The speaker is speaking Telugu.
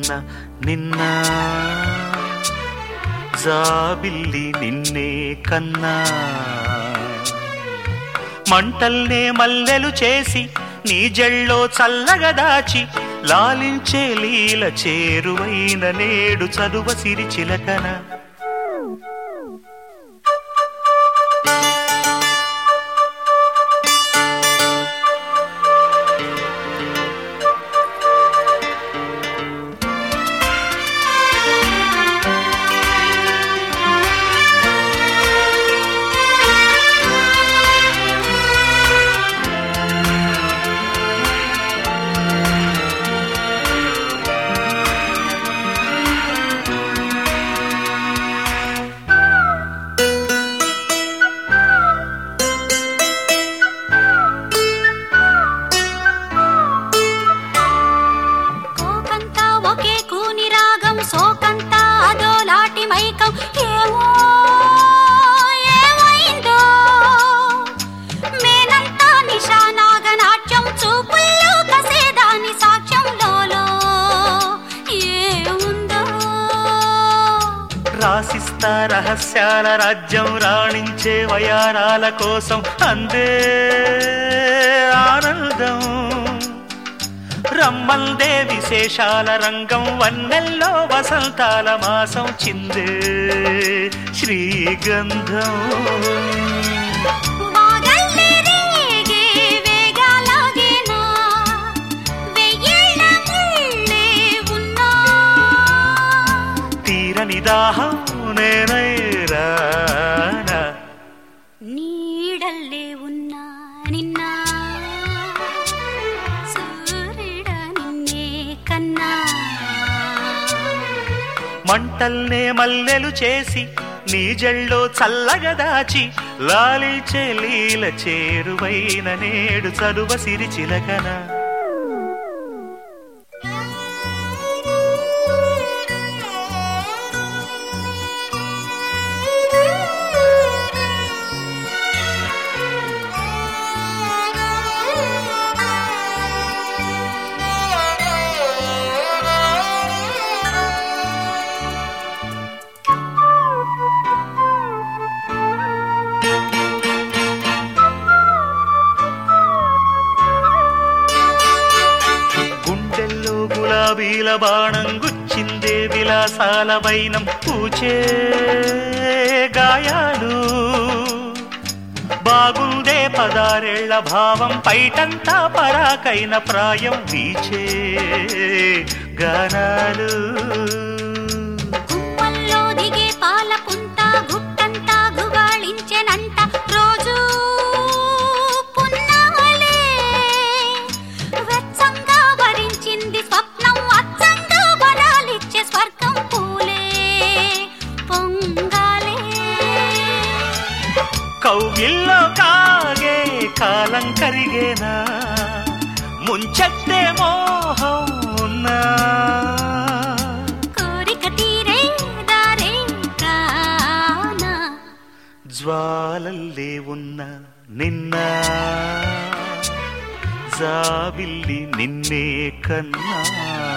ఉన్న నిన్న జాబిల్లి నిన్నే కన్నా మంటల్నే మల్లెలు చేసి నీ జళ్ళో చల్లగా దాచి లాలించే లీల చేరువైన నేడు చదువ సిరి చిలకన కోకంతా ఒకే కూని రాగం సోకంతా అదో లాటి మైకం ఏమో ఏమైందో మేనంతా నిశా నాగనాట్యం చూపుల్లో కసేదాని సాక్ష్యంలోలో ఏముందో రాసిస్తా రహస్యాల రాజ్యం రాణించే వయారాల కోసం అందే ఆనందం రమ్మందే విశేషాల రంగం వన్నెల్లో వసంతాల మాసం చిందే శ్రీగంధం వాగల్లే రేగే వేగాలాగేనా వెయ్యేళ్ళ ముళ్ళే ఉన్నా తీరని దాహం నేనై రానా నీడల్లే ఉన్నా నిన్న సూర్యుడ నిన్నే కన్నా మంటల్నే మల్లెలు చేసి నీ జల్లో చల్లగా దాచి లాలిచే లీల చేరువైన నేడు చదువ సిరి చిలకన గుండెల్లో గులాబీల బాణం గుచ్చిందే విలాసాల వైనం పూచే గాయాలు బాగుందే పదారేళ్ల భావం పైటంతా పరాకైన ప్రాయం వీచే గానాలు గుమ్మల్లో దిగే పాల పుంత గుట్టంతా గుగాళించెనంట రోజు పున్నాలే వెచ్చంగా వరించింది స్వప్నం అచ్చంగా వరాలిచ్చే స్వర్గం పూలే పొంగాలే కౌగిల్లో కాగే కాలం కరిగేనా ముంచెత్తే మోహం ఉన్నా కోరిక తీరే దారే కానా జ్వాలల్లే ఉన్న నిన్న జాబిల్లి నిన్నే కన్నా